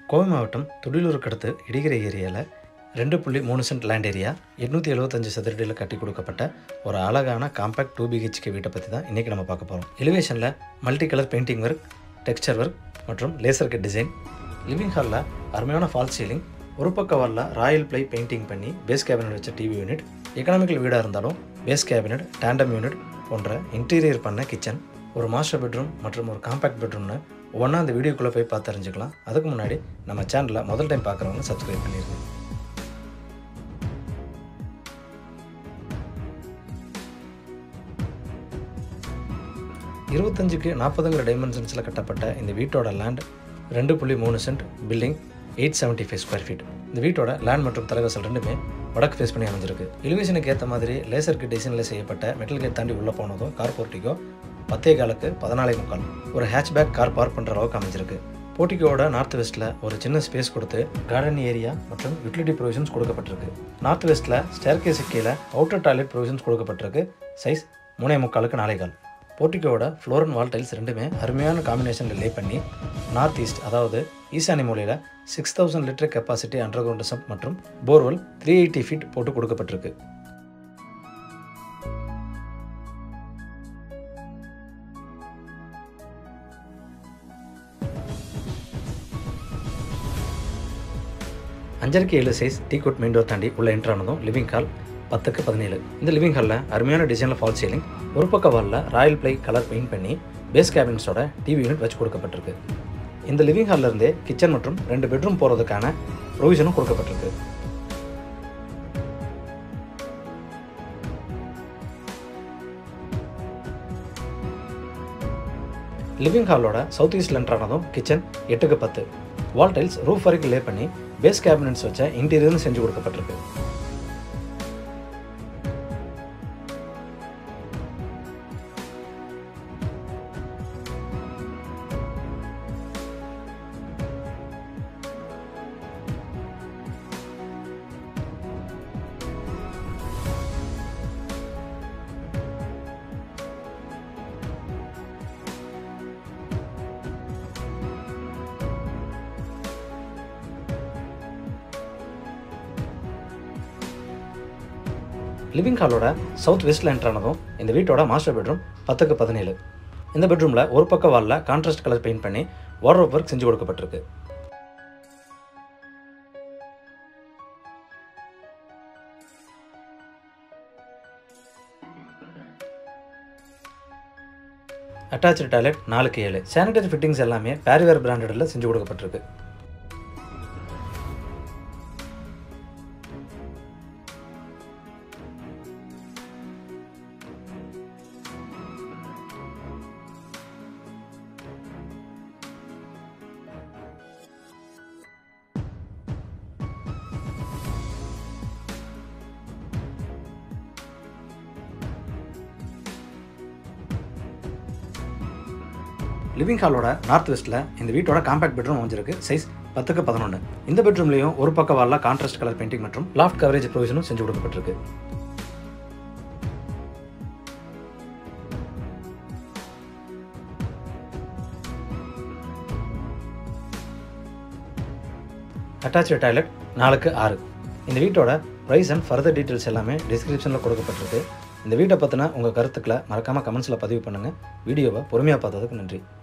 கோவை மாவட்டம் துடிலூருக்கு அடுத்து இடிகிரை ஏரியாவில் ரெண்டு புள்ளி மூணு சென்ட் லேண்ட் ஏரியா எட்நூற்றி எழுபத்தஞ்சு சதுரடியில் கட்டி கொடுக்கப்பட்ட ஒரு அழகான காம்பேக்ட் டூ பிஹெச்கே வீட்டை பற்றி தான் இன்றைக்கி நம்ம பார்க்க போகிறோம் எலிவேஷனில் multi colour painting work texture work மற்றும் லேசர் கட் டிசைன் லிவிங் ஹாலில் அருமையான ஃபால் சீலிங் ஒரு பக்க வாலில் ராயல் ப்ளை பெயிண்டிங் பண்ணி பேஸ் கேபினட் வச்ச டிவி யூனிட் எக்கனாமிக்கல் வீடாக இருந்தாலும் பேஸ் கேபினட் டேண்டம் யூனிட் போன்ற இன்டீரியர் பண்ண கிச்சன் ஒரு மாஸ்டர் பெட்ரூம் மற்றும் ஒரு காம்பேக்ட் பெட்ரூம்னு ஒவ்வொன்றா அந்த வீடியோக்குள்ளே போய் பார்த்து தெரிஞ்சுக்கலாம் அதுக்கு முன்னாடி நம்ம சேனலில் முதல் டைம் பார்க்குறவங்க சப்ஸ்கிரைப் பண்ணிடுங்க இருபத்தஞ்சுக்கு நாற்பதுங்கிற டைமென்ஷன்ஸில் கட்டப்பட்ட இந்த வீட்டோட லேண்ட் ரெண்டு புள்ளி மூணு cent building eight seventy five square feet இந்த வீட்டோட லேண்ட் மற்றும் தலைவாசல் ரெண்டுமே வடக்கு ஃபேஸ் பண்ணி அமைஞ்சிருக்கு எலிவேஷனுக்கு ஏற்ற மாதிரி லேசருக்கு டிசைனில் செய்யப்பட்ட மெட்டல் கேட் தாண்டி உள்ளே போனதும் கார் போர்ட்டிக்கோ பத்தே காலுக்கு பதினாலே முக்கால் ஒரு ஹேட்ச்பேக் கார் பார்க் பண்ணுற அளவுக்கு அமைஞ்சிருக்கு போர்ட்டிக்கோட நார்த் வெஸ்ட்டில் ஒரு சின்ன ஸ்பேஸ் கொடுத்து கார்டன் ஏரியா மற்றும் யூட்டிலிட்டி ப்ரொவிஷன்ஸ் கொடுக்கப்பட்டிருக்கு நார்த் வெஸ்ட்டில் ஸ்டேர் கேஸு கீழே அவுட்டர் டாய்லெட் ப்ரொவிஷன்ஸ் கொடுக்கப்பட்டிருக்கு சைஸ் மூணே முக்காலுக்கு நாலே கால் போர்ட்டிக்கோட ஃப்ளோர் அண்ட் வால் டைல்ஸ் ரெண்டுமே அருமையான காம்பினேஷனில் லே பண்ணி நார்த் ஈஸ்ட் அதாவது ஈசானி மூலையில் six thousand litre capacity under ground sump மற்றும் போர்வெல் த்ரீ எயிட்டி ஃபீட் போட்டு கொடுக்கப்பட்டிருக்கு அஞ்சரைக்கு ஏழு size teak wood main door தாண்டி உள்ள என்ட்ரு ஆனதும் லிவிங் ஹால் பத்துக்கு பதினேழு இந்த லிவிங் ஹாலில் அருமையான டிசைனில் ஃபால் சீலிங் ஒரு பக்க வாலில் ராயல் பிளை கலர் பெயிண்ட் பண்ணி பேஸ் கேபின்ஸோட டிவி யூனிட் வச்சு கொடுக்கப்பட்டிருக்கு இந்த லிவிங் ஹாலில் இருந்தே கிச்சன் மற்றும் ரெண்டு பெட்ரூம் போகிறதுக்கான ப்ரொவிஷனும் கொடுக்கப்பட்டிருக்கு லிவிங் ஹாலோட சவுத் ஈஸ்ட் லென்ட்ரானதும் கிச்சன் எட்டுக்கு பத்து வால் டைல்ஸ் ரூஃப் வரைக்கும் லே பண்ணி பேஸ் கேபினட்ஸ் வச்ச இன்டீரியரும் செஞ்சு கொடுக்கப்பட்டிருக்கு லிவிங் ஹாலோட சவுத் வெஸ்ட் என்ட்ரானதும் இந்த வீட்டோட மாஸ்டர் பெட்ரூம் பத்துக்கு பதினேழு இந்த பெட்ரூமில் ஒரு பக்க வாலில் கான்ட்ராஸ்ட் கலர் பெயிண்ட் பண்ணி வார்ட்ரோப் ஒர்க் செஞ்சு கொடுக்கப்பட்டிருக்கு அட்டாச்சு டாய்லெட் நாலுக்கு ஏழு சானிடரி ஃபிட்டிங்ஸ் எல்லாமே பேரிவேர் பிராண்டடில் செஞ்சு கொடுக்கப்பட்டிருக்கு லிவிங் ஹாலோட நார்த் வெஸ்ட்டில் இந்த வீட்டோட காம்பேக்ட் பெட்ரூம் அமைஞ்சிருக்கு சைஸ் பத்துக்கு பதினொன்று இந்த பெட்ரூம்லேயும் ஒரு பக்க வாலில் கான்ட்ராஸ்ட் கலர் பெயிண்டிங் மற்றும் லாஃப்ட் கவரேஜ் ப்ரொவிஷனும் செஞ்சு கொடுக்கப்பட்டிருக்கு அட்டாச்சு டாய்லெட் நாலுக்கு ஆறு இந்த வீட்டோட ப்ரைஸ் அண்ட் ஃபர்தர் டீட்டெயில்ஸ் எல்லாமே டிஸ்கிரிப்ஷனில் கொடுக்கப்பட்டிருக்கு இந்த வீட்டை பற்றின உங்கள் கருத்துக்களை மறக்காமல் கமெண்ட்ஸில் பதிவு பண்ணுங்கள் வீடியோவை பொறுமையாக பார்த்ததுக்கு நன்றி